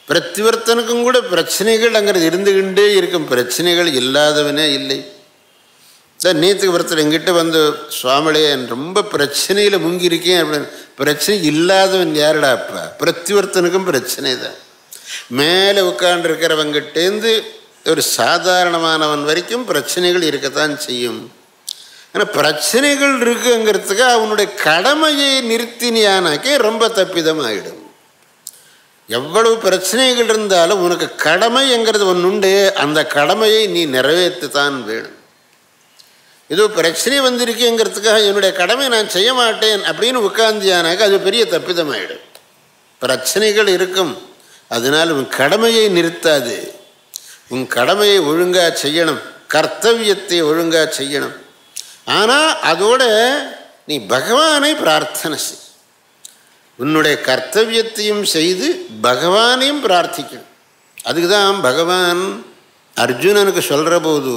பிரத்திவர்த்தனுக்கும் கூட பிரச்சனைகள்ங்கிறது இருந்துகிட்டே இருக்கும் பிரச்சனைகள் இல்லாதவனே இல்லை சார் நேற்றுக்கு ஒருத்தர் எங்கிட்ட வந்து சுவாமிகளே ரொம்ப பிரச்சனையில் முங்கியிருக்கேன் அப்படின்னு பிரச்சனை இல்லாதவன் யாருடா அப்பா பிரத்திவர்த்தனுக்கும் பிரச்சனை தான் மேலே உட்காண்டிருக்கிறவங்கிட்டேருந்து ஒரு சாதாரணமானவன் வரைக்கும் பிரச்சனைகள் இருக்கத்தான் செய்யும் ஆனால் பிரச்சனைகள் இருக்குங்கிறதுக்கு அவனுடைய கடமையை நிறுத்தினியானாக்கே ரொம்ப தப்பிதமாகிடும் எவ்வளவு பிரச்சனைகள் இருந்தாலும் உனக்கு கடமைங்கிறது ஒன்று உண்டு அந்த கடமையை நீ நிறைவேற்றத்தான் வேணும் ஏதோ பிரச்சனை வந்திருக்கேங்கிறதுக்காக என்னுடைய கடமை நான் செய்ய மாட்டேன் அப்படின்னு உட்கார்ந்தியானாக்க அது பெரிய தப்பிதமாயிடும் பிரச்சனைகள் இருக்கும் அதனால் உன் கடமையை நிறுத்தாது உன் கடமையை ஒழுங்காக செய்யணும் கர்த்தவியத்தை ஒழுங்காக செய்யணும் ஆனால் அதோட நீ பகவானை பிரார்த்தனை செய் உன்னுடைய கர்த்தவியத்தையும் செய்து பகவானையும் பிரார்த்திக்கணும் அதுக்கு தான் பகவான் அர்ஜுனனுக்கு சொல்கிற போது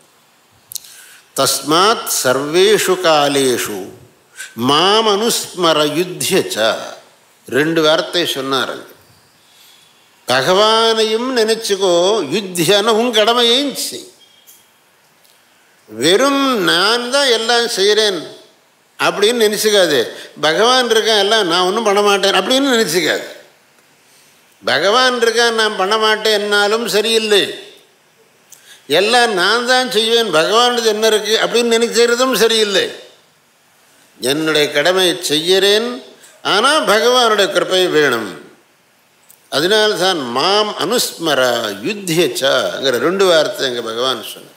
தஸ்மாத் சர்வேஷு காலேஷு மாம் அனுஸ்மர யுத்தியச்ச ரெண்டு வார்த்தை சொன்னார் பகவானையும் நினச்சிக்கோ யுத்தியான உன் கடமையையும் செய் வெறும் நான் தான் எல்லாம் செய்கிறேன் அப்படின்னு நினச்சிக்காது பகவான் இருக்கான் எல்லாம் நான் ஒன்றும் பண்ண மாட்டேன் அப்படின்னு நினச்சிக்காது பகவான் இருக்கான் நான் பண்ண மாட்டேன்னாலும் சரியில்லை எல்லாம் நான் தான் செய்வேன் பகவானது என்ன இருக்குது அப்படின்னு நினைக்கிறதும் சரியில்லை என்னுடைய கடமையை செய்கிறேன் ஆனால் பகவானுடைய கிருப்பை வேணும் அதனால்தான் மாம் அனுஸ்மரா யுத்தியச்சாங்கிற ரெண்டு வார்த்தை எங்கள் பகவான் சொன்னார்